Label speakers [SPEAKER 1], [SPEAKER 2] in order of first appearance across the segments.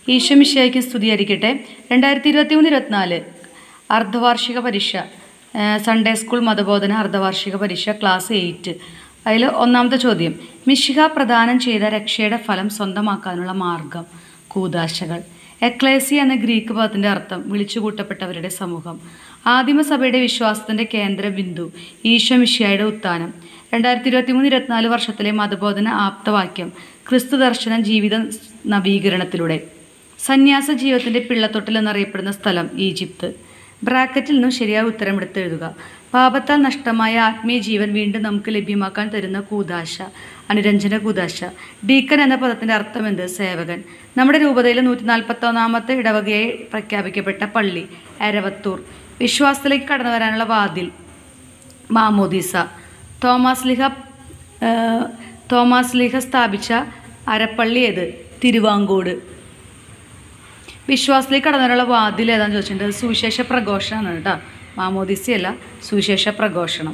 [SPEAKER 1] ഈശ്വമിഷയ്ക്ക് സ്തുതിയായിരിക്കട്ടെ രണ്ടായിരത്തി ഇരുപത്തി മൂന്ന് ഇരുപത്തിനാല് അർദ്ധവാർഷിക പരീക്ഷ ആ, സൺഡേ സ്കൂൾ മതബോധന അർദ്ധവാർഷിക പരീക്ഷ ക്ലാസ് എയ്റ്റ് അതിൽ ഒന്നാമത്തെ ചോദ്യം മിശിഹ പ്രദാനം ചെയ്ത രക്ഷയുടെ ഫലം സ്വന്തമാക്കാനുള്ള മാർഗം കൂതാശകൾ എക്ലേസി എന്ന ഗ്രീക്ക് പദത്തിൻ്റെ അർത്ഥം വിളിച്ചുകൂട്ടപ്പെട്ടവരുടെ സമൂഹം ആദിമസഭയുടെ വിശ്വാസത്തിൻ്റെ കേന്ദ്ര ബിന്ദു ഈശോ മിശിഹായുടെ ഉത്ഥാനം രണ്ടായിരത്തി ഇരുപത്തി മൂന്ന് ഇരുപത്തിനാല് വർഷത്തിലെ മതബോധന ആപ്തവാക്യം ക്രിസ്തു ദർശനം ജീവിത നവീകരണത്തിലൂടെ സന്യാസ ജീവിതത്തിൻ്റെ പിള്ളത്തൊട്ടിൽ എന്നറിയപ്പെടുന്ന സ്ഥലം ഈജിപ്ത് ബ്രാക്കറ്റിൽ നിന്നും ശരിയായ ഉത്തരം എടുത്ത് എഴുതുക പാപത്താൽ നഷ്ടമായ ആത്മീയ ജീവൻ വീണ്ടും നമുക്ക് ലഭ്യമാക്കാൻ തരുന്ന കൂതാശ അനുരഞ്ജന കൂതാശ ഡീക്കൻ എന്ന പദത്തിൻ്റെ അർത്ഥം എന്ത് സേവകൻ നമ്മുടെ രൂപതയിലെ നൂറ്റി നാൽപ്പത്തൊന്നാമത്തെ ഇടവകയായി പ്രഖ്യാപിക്കപ്പെട്ട പള്ളി എരവത്തൂർ വിശ്വാസത്തിലേക്ക് കടന്നു വരാനുള്ള വാതിൽ മാമോദീസ തോമാസ് ലിഹ ആ, തോമാസ് ലിഹ സ്ഥാപിച്ച അരപ്പള്ളി ഏത് തിരുവാങ്കോട് വിശ്വാസത്തിലേക്ക് കടന്നവരുള്ള വാതിൽ ഏതാന്ന് ചോദിച്ചിട്ടുണ്ട് അത് സുവിശേഷ പ്രഘോഷണമാണ് കേട്ടോ മാമോദിസയല്ല സുവിശേഷ പ്രഘോഷണം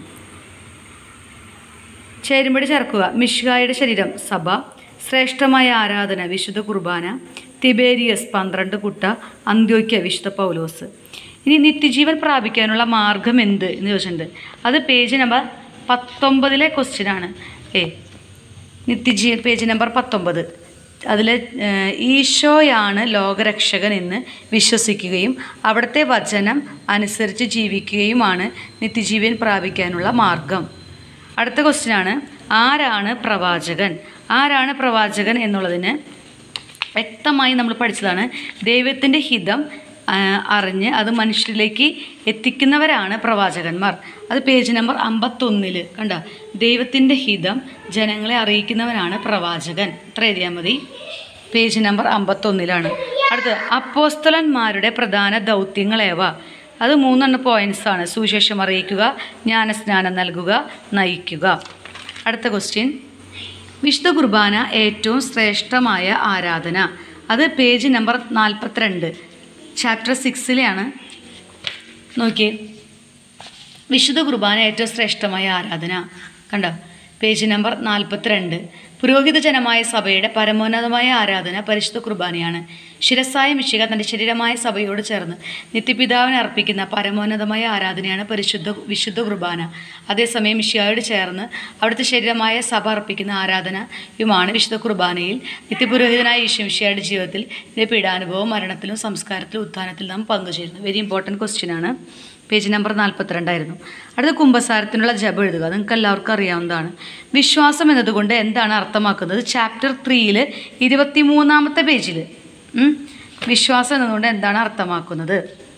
[SPEAKER 1] ചേരുമ്പടി ചേർക്കുക മിഷ്കായുടെ ശരീരം സഭ ശ്രേഷ്ഠമായ ആരാധന വിശുദ്ധ കുർബാന തിബേരിയസ് പന്ത്രണ്ട് കുട്ട അന്ത്യോക്യ വിശുദ്ധ പൗലോസ് ഇനി നിത്യജീവൻ പ്രാപിക്കാനുള്ള മാർഗം എന്ത് എന്ന് ചോദിച്ചിട്ടുണ്ട് അത് പേജ് നമ്പർ പത്തൊമ്പതിലെ ക്വസ്റ്റ്യൻ ആണ് ഏ നിത്യജീ പേജ് നമ്പർ പത്തൊമ്പത് അതിൽ ഈശോയാണ് ലോകരക്ഷകൻ എന്ന് വിശ്വസിക്കുകയും അവിടുത്തെ വചനം അനുസരിച്ച് ജീവിക്കുകയുമാണ് നിത്യജീവൻ പ്രാപിക്കാനുള്ള മാർഗം അടുത്ത ക്വസ്റ്റ്യൻ ആണ് ആരാണ് പ്രവാചകൻ ആരാണ് പ്രവാചകൻ എന്നുള്ളതിന് വ്യക്തമായി നമ്മൾ പഠിച്ചതാണ് ദൈവത്തിൻ്റെ ഹിതം ആ, അറിഞ്ഞ് അത് മനുഷ്യരിലേക്ക് എത്തിക്കുന്നവരാണ് പ്രവാചകന്മാർ അത് പേജ് നമ്പർ അമ്പത്തൊന്നിൽ കണ്ട ദൈവത്തിൻ്റെ ഹിതം ജനങ്ങളെ അറിയിക്കുന്നവനാണ് പ്രവാചകൻ ഇത്ര എഴുതിയാൽ മതി പേജ് നമ്പർ അമ്പത്തൊന്നിലാണ് അടുത്ത് അപ്പോസ്തലന്മാരുടെ പ്രധാന ദൗത്യങ്ങളേവ അത് മൂന്നെണ്ണം പോയിന്റ്സ് ആണ് സുവിശേഷം അറിയിക്കുക ജ്ഞാനസ്നാനം നൽകുക നയിക്കുക അടുത്ത ക്വസ്റ്റ്യൻ വിശുദ്ധ കുർബാന ഏറ്റവും ശ്രേഷ്ഠമായ ആരാധന അത് പേജ് നമ്പർ നാൽപ്പത്തിരണ്ട് ചാപ്റ്റർ സിക്സിലെയാണ് നോക്കിയേ വിശുദ്ധ കുർബാന ഏറ്റവും ശ്രേഷ്ഠമായ ആരാധന കണ്ടോ പേജ് നമ്പർ നാൽപ്പത്തിരണ്ട് പുരോഹിത ജനമായ സഭയുടെ പരമോന്നതമായ ആരാധന പരിശുദ്ധ കുർബാനയാണ് ശിരസായ മിശിക തൻ്റെ ശരീരമായ സഭയോട് ചേർന്ന് നിത്യപിതാവിനെ അർപ്പിക്കുന്ന പരമോന്നതമായ ആരാധനയാണ് പരിശുദ്ധ വിശുദ്ധ കുർബാന അതേസമയം മിശിഹായോട് ചേർന്ന് അവിടുത്തെ ശരീരമായ സഭ അർപ്പിക്കുന്ന ആരാധനയുമാണ് വിശുദ്ധ കുർബാനയിൽ നിത്യപുരോഹിതനായ ഈശ്വമിശിയുടെ ജീവിതത്തിൽ ഇതിൻ്റെ പീഡാനുഭവം മരണത്തിലും സംസ്കാരത്തിലും ഉത്ഥാനത്തിലും നാം പങ്കുചേരുന്നു വെരി ഇമ്പോർട്ടൻറ്റ് ക്വസ്റ്റ്യൻ ആണ് പേജ് നമ്പർ നാൽപ്പത്തിരണ്ടായിരുന്നു അടുത്ത കുംഭസാരത്തിനുള്ള ജപം എഴുതുക നിങ്ങൾക്ക് എല്ലാവർക്കും അറിയാവുന്നതാണ് വിശ്വാസം എന്നതുകൊണ്ട് എന്താണ് അർത്ഥമാക്കുന്നത് ചാപ്റ്റർ ത്രീയിൽ ഇരുപത്തി മൂന്നാമത്തെ പേജിൽ വിശ്വാസം എന്നതുകൊണ്ട് എന്താണ് അർത്ഥമാക്കുന്നത്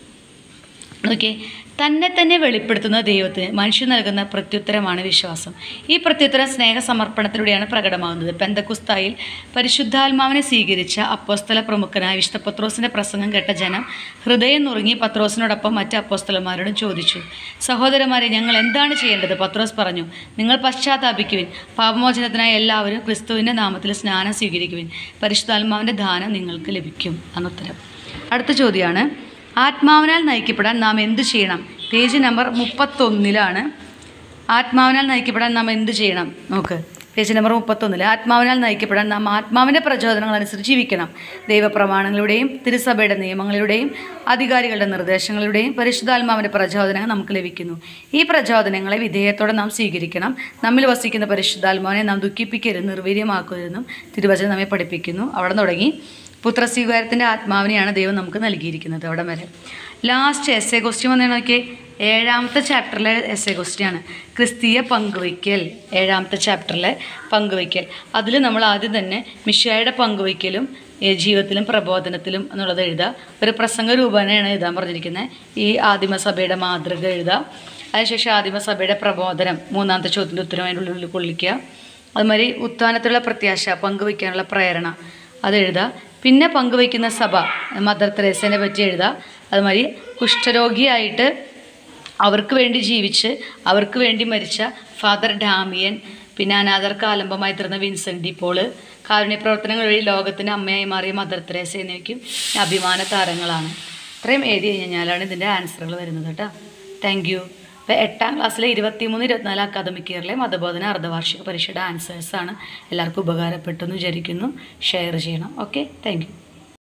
[SPEAKER 1] ഓക്കെ തന്നെ തന്നെ വെളിപ്പെടുത്തുന്ന ദൈവത്തിന് മനുഷ്യൻ നൽകുന്ന പ്രത്യുത്തരമാണ് വിശ്വാസം ഈ പ്രത്യുത്തരം സ്നേഹസമർപ്പണത്തിലൂടെയാണ് പ്രകടമാകുന്നത് പെന്തക്കുസ്തായിൽ പരിശുദ്ധാത്മാവിനെ സ്വീകരിച്ച അപ്പോസ്തല പ്രമുഖനായ വിശുദ്ധ പത്രോസിൻ്റെ പ്രസംഗം കേട്ട ജനം ഹൃദയം നുറുങ്ങി പത്രോസിനോടൊപ്പം മറ്റ് അപ്പോസ്തലന്മാരോടും ചോദിച്ചു സഹോദരന്മാരെ ഞങ്ങൾ എന്താണ് ചെയ്യേണ്ടത് പത്രോസ് പറഞ്ഞു നിങ്ങൾ പശ്ചാത്താപിക്കുവിൻ പാപമോചനത്തിനായി എല്ലാവരും ക്രിസ്തുവിൻ്റെ നാമത്തിൽ സ്നാനം സ്വീകരിക്കുവിൻ പരിശുദ്ധാത്മാവിൻ്റെ ദാനം നിങ്ങൾക്ക് ലഭിക്കും ആണ് ഉത്തരം അടുത്ത ചോദ്യമാണ് ആത്മാവിനാൽ നയിക്കപ്പെടാൻ നാം എന്ത് ചെയ്യണം പേജ് നമ്പർ മുപ്പത്തൊന്നിലാണ് ആത്മാവിനാൽ നയിക്കപ്പെടാൻ നാം എന്ത് ചെയ്യണം നോക്ക് പേജ് നമ്പർ മുപ്പത്തൊന്നിൽ ആത്മാവിനാൽ നയിക്കപ്പെടാൻ നാം ആത്മാവിൻ്റെ പ്രചോദനങ്ങൾ അനുസരിച്ച് ജീവിക്കണം ദൈവപ്രമാണങ്ങളുടെയും തിരുസഭയുടെ നിയമങ്ങളിലൂടെയും അധികാരികളുടെ നിർദ്ദേശങ്ങളിലൂടെയും പരിശുദ്ധാത്മാവിൻ്റെ പ്രചോദനങ്ങൾ നമുക്ക് ലഭിക്കുന്നു ഈ പ്രചോദനങ്ങളെ വിധേയത്തോടെ നാം സ്വീകരിക്കണം നമ്മിൽ വസിക്കുന്ന പരിശുദ്ധാത്മാവിനെ നാം ദുഃഖിപ്പിക്കരുത് നിർവീര്യമാക്കരുതെന്നും തിരുവചനം നമ്മെ പഠിപ്പിക്കുന്നു അവിടെ തുടങ്ങി പുത്രസ്വീകാരത്തിൻ്റെ ആത്മാവിനെയാണ് ദൈവം നമുക്ക് നൽകിയിരിക്കുന്നത് അവിടെ വരെ ലാസ്റ്റ് എസ് എ ക്വസ്റ്റ്യൻ വന്നു നോക്കിയേ ഏഴാമത്തെ ചാപ്റ്ററിലെ എസ് എ ക്വസ്റ്റ്യൻ ആണ് ക്രിസ്തീയ പങ്കുവയ്ക്കൽ ഏഴാമത്തെ ചാപ്റ്ററിലെ പങ്കുവയ്ക്കൽ അതിൽ നമ്മൾ ആദ്യം തന്നെ മിഷായുടെ പങ്കുവയ്ക്കലും ഏ, ജീവിതത്തിലും പ്രബോധനത്തിലും എന്നുള്ളത് എഴുതുക ഒരു പ്രസംഗ രൂപേണയാണ് എഴുതാൻ പറഞ്ഞിരിക്കുന്നത് ഈ ആദിമസഭയുടെ മാതൃക എഴുതുക അതിനുശേഷം ആദിമസഭയുടെ പ്രബോധനം മൂന്നാമത്തെ ചോദ്യത്തിൻ്റെ ഉത്തരം അതിൻ്റെ ഉള്ളിൽ കൊള്ളിക്കുക അതുമാതിരി ഉത്ഥാനത്തിലുള്ള പ്രത്യാശ പങ്കുവയ്ക്കാനുള്ള പ്രേരണ അത് എഴുതുക പിന്നെ പങ്കുവയ്ക്കുന്ന സഭ മദർ തെരേസേനെ പറ്റി എഴുതുക അതുമാതിരി കുഷ്ഠരോഗിയായിട്ട് അവർക്ക് വേണ്ടി ജീവിച്ച് അവർക്ക് വേണ്ടി മരിച്ച ഫാദർ ഡാമിയൻ പിന്നെ അനാഥർക്ക് ആലംബമായി തീർന്ന വിൻസെൻ്റ് ഡി പോള് കാരുണ്യ പ്രവർത്തനങ്ങൾ വഴി ലോകത്തിന് അമ്മയായി മാറിയ മദർ തെരേസ എന്നിവയ്ക്കും അഭിമാന താരങ്ങളാണ് ഇത്രയും എഴുതി കഴിഞ്ഞാലാണ് ഇതിൻ്റെ ആൻസറുകൾ വരുന്നത് കേട്ടോ താങ്ക് യു ഇപ്പോൾ എട്ടാം ക്ലാസ്സിലെ ഇരുപത്തിമൂന്ന് ഇരുപത്തിനാല് അക്കാദമിക് ഇയറിലെ മതബോധന അർദ്ധവാർഷിക പരീക്ഷയുടെ ആൻസേഴ്സാണ് എല്ലാവർക്കും ഉപകാരപ്പെട്ടെന്ന് വിചാരിക്കുന്നു ഷെയർ ചെയ്യണം ഓക്കെ താങ്ക് യു